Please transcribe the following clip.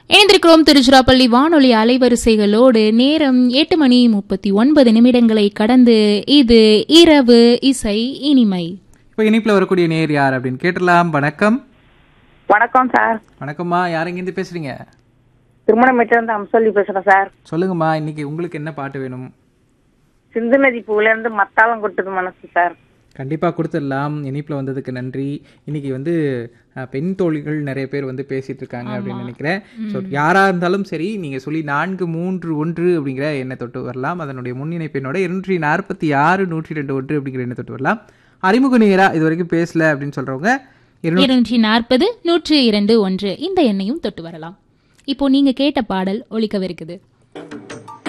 இணைந்திருக்கிறோம் திருச்சிராப்பள்ளி வானொலி அலைவரிசைகளோடு நேரம் எட்டு மணி முப்பத்தி ஒன்பது நிமிடங்களை கடந்து இது இரவு இசை இனிமை இப்போ இனிப்பில் வரக்கூடிய நேர் யார் அப்படின்னு கேட்டலாம் வணக்கம் வணக்கம் சார் வணக்கம்மா யார் இங்கேருந்து பேசுறீங்க திருமணமேட்டு இருந்து அம்சொல்லி பேசுறேன் சார் சொல்லுங்கம்மா இன்னைக்கு உங்களுக்கு என்ன பாட்டு வேணும் சிந்து நதி பூவில இருந்து மத்தாளம் கொட்டுது மனசு சார் கண்டிப்பாக கொடுத்துடலாம் இனிப்பில் வந்ததுக்கு நன்றி இன்னைக்கு வந்து அஹ், பெண் தோழிகள் நிறைய பேர் வந்து பேசிட்டு இருக்காங்க அப்படின்னு நினைக்கிறேன் ஸோ யாராக இருந்தாலும் சரி நீங்கள் சொல்லி நான்கு மூன்று ஒன்று அப்படிங்கிற எண்ணை தொட்டு வரலாம் அதனுடைய முன்னிணைப்பினோட இருநூற்றி நாற்பத்தி ஆறு நூற்றி ரெண்டு ஒன்று அப்படிங்கிற எண்ணை தொட்டு வரலாம் அறிமுக நேராக இது வரைக்கும் பேசல அப்படின்னு சொல்கிறவங்க இருநூற்றி இருநூற்றி நாற்பது நூற்று இரண்டு ஒன்று இந்த எண்ணையும் தொட்டு வரலாம் இப்போ நீங்க கேட்ட பாடல் ஒலிக்கவிருக்குது